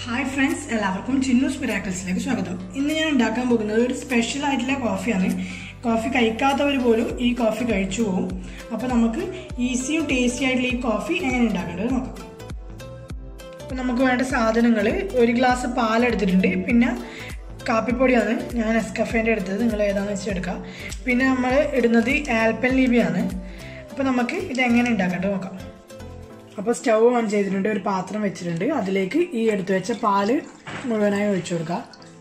hi friends എല്ലാവർക്കും ചിന്നൂസ് മിറാക്കിൾസിലേക്ക് സ്വാഗതം ഇന്ന് ഞാൻ ഉണ്ടാക്കാൻ പോകുന്നത് ഒരു സ്പെഷ്യൽ ആയിട്ടുള്ള കോഫിയാണ് കോഫി കഴിക്കാത്തവർ പോലും ഈ കോഫി കഴിച്ചു പോകും അപ്പോൾ നമുക്ക് ഈസിയും ടേസ്റ്റി ആയിട്ടുള്ള ഈ കോഫി എങ്ങനെ ഉണ്ടാക്കേണ്ടത് നോക്കാം അപ്പോൾ നമുക്ക് വേണ്ട സാധനങ്ങൾ ഒരു ഗ്ലാസ് പാലെടുത്തിട്ടുണ്ട് പിന്നെ കാപ്പിപ്പൊടിയാണ് ഞാൻ എസ്കഫേൻ്റെ എടുത്തത് നിങ്ങൾ ഏതാണെന്ന് വെച്ചാൽ എടുക്കുക പിന്നെ നമ്മൾ ഇടുന്നത് ആൽപ്പൻ ലീബിയാണ് അപ്പോൾ നമുക്ക് ഇത് എങ്ങനെ ഉണ്ടാക്കേണ്ടത് നോക്കാം അപ്പോൾ സ്റ്റൗ ഓൺ ചെയ്തിട്ടുണ്ട് ഒരു പാത്രം വെച്ചിട്ടുണ്ട് അതിലേക്ക് ഈ എടുത്തു വെച്ച പാല് മുഴുവനായി ഒഴിച്ചു കൊടുക്കുക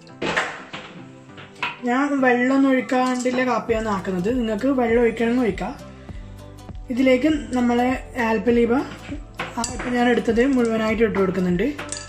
ഞാൻ വെള്ളമൊന്നും ഒഴിക്കാണ്ടില്ല കാപ്പിയാണ് ആക്കുന്നത് നിങ്ങൾക്ക് വെള്ളം ഒഴിക്കണമെന്ന് ഒഴിക്കാം ഇതിലേക്ക് നമ്മളെ ആൽപ്പലീബ ഇപ്പം ഞാൻ എടുത്തത് മുഴുവനായിട്ട് ഇട്ട് കൊടുക്കുന്നുണ്ട്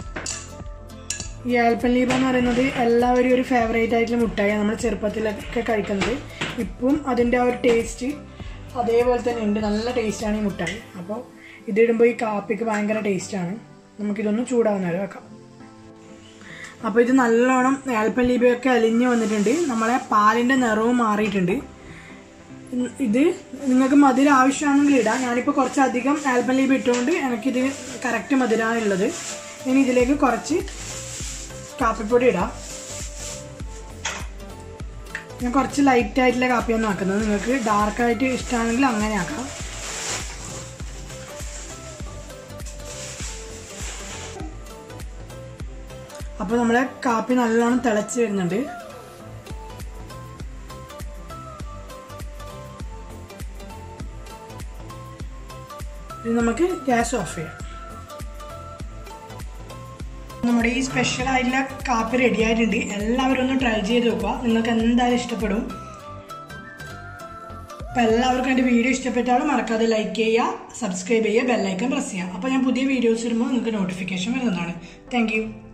ഈ ആൽപ്പലീബ എന്ന് പറയുന്നത് എല്ലാവരും ഒരു ഫേവറേറ്റ് ആയിട്ടുള്ള മുട്ടായിയാണ് നമ്മൾ ചെറുപ്പത്തിലൊക്കെ കഴിക്കുന്നത് ഇപ്പം അതിൻ്റെ ആ ഒരു ടേസ്റ്റ് അതേപോലെ തന്നെ ഉണ്ട് നല്ല ടേസ്റ്റാണ് ഈ മുട്ടായി അപ്പോൾ ഇതിടുമ്പോൾ ഈ കാപ്പിക്ക് ഭയങ്കര ടേസ്റ്റാണ് നമുക്കിതൊന്ന് ചൂടാവുന്ന വരെ വെക്കാം അപ്പോൾ ഇത് നല്ലോണം ആൽപ്പലീബയൊക്കെ അലിഞ്ഞ് വന്നിട്ടുണ്ട് നമ്മളെ പാലിൻ്റെ നിറവും മാറിയിട്ടുണ്ട് ഇത് നിങ്ങൾക്ക് മധുരം ആവശ്യമാണെങ്കിൽ ഇടാം ഞാനിപ്പോൾ കുറച്ചധികം ആൽപ്പലീബ് ഇട്ടുകൊണ്ട് എനിക്കിത് കറക്റ്റ് മധുരമാണ് ഉള്ളത് ഇനി ഇതിലേക്ക് കുറച്ച് കാപ്പിപ്പൊടി ഇടാം ഞാൻ കുറച്ച് ലൈറ്റ് ആയിട്ടുള്ള കാപ്പിയാണ് ആക്കുന്നത് നിങ്ങൾക്ക് ഡാർക്കായിട്ട് ഇഷ്ടമാണെങ്കിൽ അങ്ങനെ ആക്കാം അപ്പോൾ നമ്മളെ കാപ്പി നല്ലോണം തിളച്ച് വരുന്നുണ്ട് ഇനി നമുക്ക് ഗ്യാസ് ഓഫ് ചെയ്യാം നമ്മുടെ ഈ സ്പെഷ്യൽ ആയിട്ടുള്ള കാപ്പി റെഡി ആയിട്ടുണ്ട് എല്ലാവരും ഒന്ന് ട്രൈ ചെയ്ത് നോക്കുക നിങ്ങൾക്ക് എന്തായാലും ഇഷ്ടപ്പെടും അപ്പോൾ എല്ലാവർക്കും എൻ്റെ വീഡിയോ ഇഷ്ടപ്പെട്ടാലും മറക്കാതെ ലൈക്ക് ചെയ്യുക സബ്സ്ക്രൈബ് ചെയ്യുക ബെല്ലൈക്കൺ പ്രസ് ചെയ്യുക അപ്പോൾ ഞാൻ പുതിയ വീഡിയോസ് ഇടുമ്പോൾ നിങ്ങൾക്ക് നോട്ടിഫിക്കേഷൻ വരുന്നതാണ് താങ്ക്